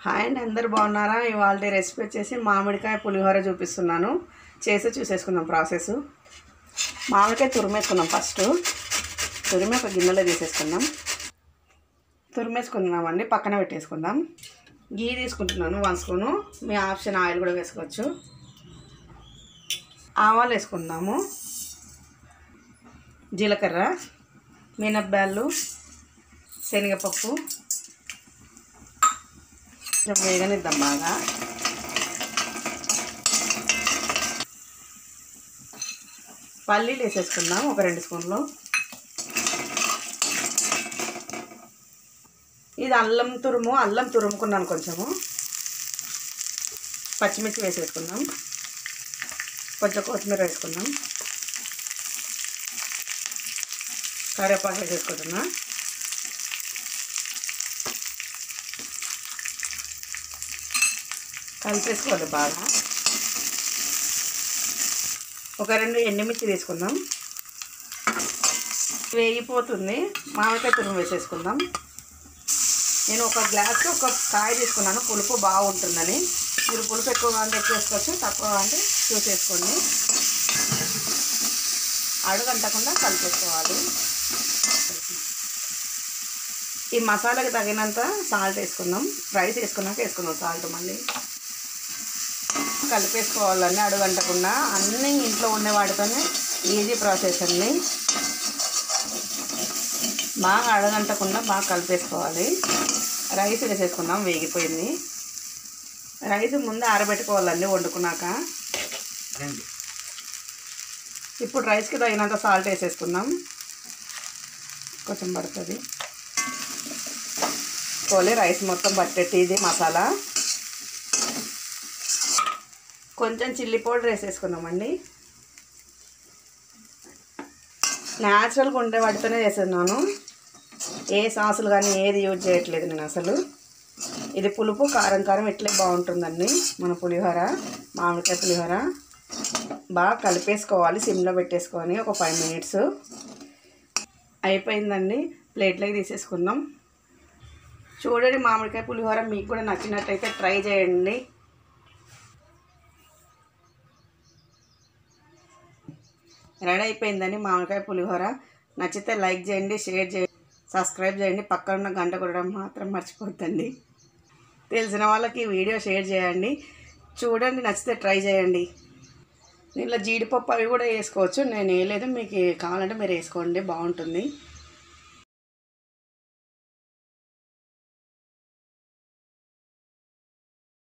hi అండి అందరు బాగున్నారా ఇవాళ రెసిపీ వచ్చేసి మామిడికాయ పులిహోర చూపిస్తున్నాను చేసి చూసేసుకుందాం ప్రాసెస్ మామిడికాయ తురిమేసుకుందాం ఫస్ట్ తురిమి ఒక గిన్నెలో తీసేసుకుందాం తురిమేసుకుందామండి పక్కన పెట్టేసుకుందాం గీ తీసుకుంటున్నాను వన్ స్పూను మీ ఆప్షన్ ఆయిల్ కూడా వేసుకోవచ్చు ఆవాలు వేసుకుందాము జీలకర్ర మినప్పాలు శనగపప్పు కొంచెం వేగనిద్దాం బాగా పల్లీలు వేసేసుకుందాం ఒక రెండు స్పూన్లు ఇది అల్లం తురుము అల్లం తురుముకున్నాను కొంచెము పచ్చిమిర్చి వేసేసుకుందాం కొంచెం కొత్తిమీర వేసుకుందాం కరివేపాకు వేసేసుకుంటున్నా కలిపేసుకోవాలి బాగా ఒక రెండు ఎండుమిర్చి తీసుకుందాం వేగిపోతుంది మామిడికాయ తురుము వేసేసుకుందాం నేను ఒక గ్లాస్కి ఒక కాయ తీసుకున్నాను పులుపు బాగుంటుందని మీరు పులుపు ఎక్కువగా అంటే ఎక్కువ వేసుకోవచ్చు తక్కువ అంటే చూసేసుకోండి అడుగంటకుండా కలిపేసుకోవాలి ఈ మసాలాకి తగినంత సాల్ట్ వేసుకుందాం రైస్ వేసుకున్నాక వేసుకుందాం సాల్ట్ మళ్ళీ కలిపేసుకోవాలండి అడుగంటకుండా అన్నీ ఇంట్లో ఉండే వాటితోనే ఈజీ ప్రాసెస్ అండి బాగా అడగంటకుండా బాగా కలిపేసుకోవాలి రైస్ వేసేసుకుందాం వేగిపోయింది రైస్ ముందే ఆరబెట్టుకోవాలండి వండుకున్నాక ఇప్పుడు రైస్కి తగినంత సాల్ట్ వేసేసుకుందాం కొంచెం పడుతుంది కోలి రైస్ మొత్తం పట్టేటి ఇది మసాలా కొంచెం చిల్లీ పౌడర్ వేసేసుకుందామండి న్యాచురల్గా ఉండే వాటితోనే చేస్తున్నాను ఏ సాసులు కానీ ఏది యూజ్ చేయట్లేదు నేను అసలు ఇది పులుపు కారం కారం ఇట్లే బాగుంటుందండి మన పులిహోర మామిడికాయ పులిహోర బాగా కలిపేసుకోవాలి సిమ్లో పెట్టేసుకొని ఒక ఫైవ్ మినిట్స్ అయిపోయిందండి ప్లేట్లోకి తీసేసుకుందాం చూడండి మామిడికాయ పులిహోర మీకు కూడా నచ్చినట్టయితే ట్రై చేయండి రెడీ అయిపోయిందని మామిడికాయ పులిహోర నచ్చితే లైక్ చేయండి షేర్ చేయండి సబ్స్క్రైబ్ చేయండి పక్కన ఉన్న గంట కొట్టడం మాత్రం మర్చిపోద్దండి తెలిసిన వాళ్ళకి ఈ వీడియో షేర్ చేయండి చూడండి నచ్చితే ట్రై చేయండి దీంట్లో జీడిపప్పు అవి కూడా వేసుకోవచ్చు నేను వేయలేదు మీకు కావాలంటే మీరు వేసుకోండి బాగుంటుంది